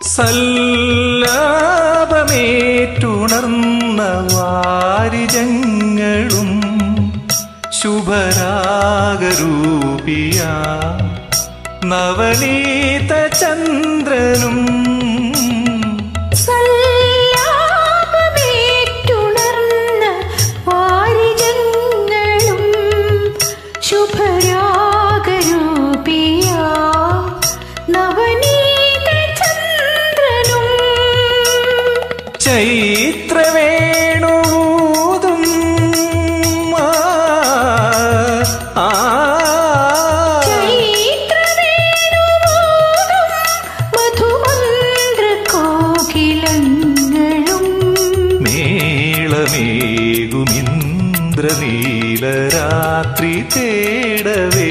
സല്ലാപമേറ്റുണർന്ന വാരിജങ്ങളും ശുഭരാഗരൂപിയ നവനീത ചന്ദ്രനും സല്ലാപമേറ്റുണർന്ന വാരിജങ്ങളും ശുഭരാഗരൂപിയ നവനീത ചന്ദ്രനും ചൈത്രവേണൂതും ആ, ആ, ചൈത്രവേണുവാദം മധുമന്ത്രകോകിലങ്ങളും മേളമേകുമിന്ദ്രനീലരാത്രി തേടവേ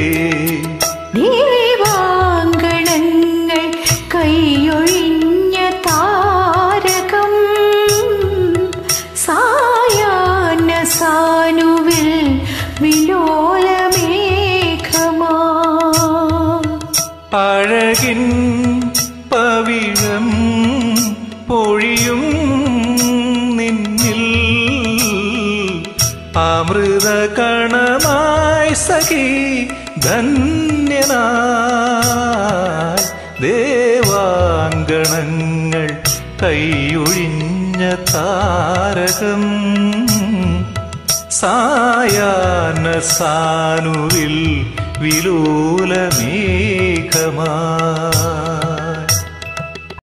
ദേവാങ്കണങ്ങൾ കൈയൊഴിഞ്ഞ താരകം സായാഹ്ന സാനുവിൽ വിലോലമേഘമാ അഴകിൻ പവിഴം പൊഴിയും നിന്നിൽ അമൃത കണമായി സഖി ധന്യനായി ദേവാങ്കണങ്ങൾ കൈയൊഴിഞ്ഞ താരകം സായാഹ്ന സാനുവിൽ വിലോലമേഘമാ